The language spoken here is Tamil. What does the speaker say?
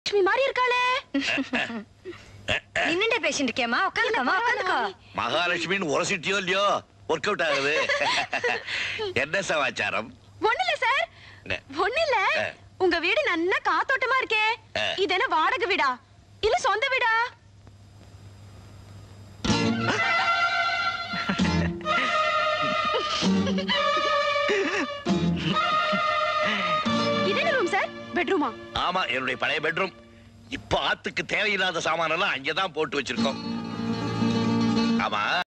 மகாலட்சுமி மாதிரி இருக்காளே நின்னுட்டே பேசிட்டு இருக்கேம்மா உட்காந்துக்கோமா உட்காந்துக்கோ மகாலட்சுமின்னு உரசிட்டியோ இல்லையோ ஒர்க் அவுட் ஆகுது என்ன சமாச்சாரம் ஒண்ணு இல்ல சார் என்ன? ஒண்ணு இல்ல ஆ. உங்க வீடு நன்னா காத்தோட்டமா இருக்கே ஆ. இது என்ன வாடகை வீடா இல்ல சொந்த வீடா இது என்ன ரூம் சார் பெட்ரூமா ஆமா என்னுடைய பழைய பெட்ரூம் இப்ப ஆத்துக்கு தேவையில்லாத சாமானெல்லாம் அங்கதான் போட்டு வச்சிருக்கோம் ஆமா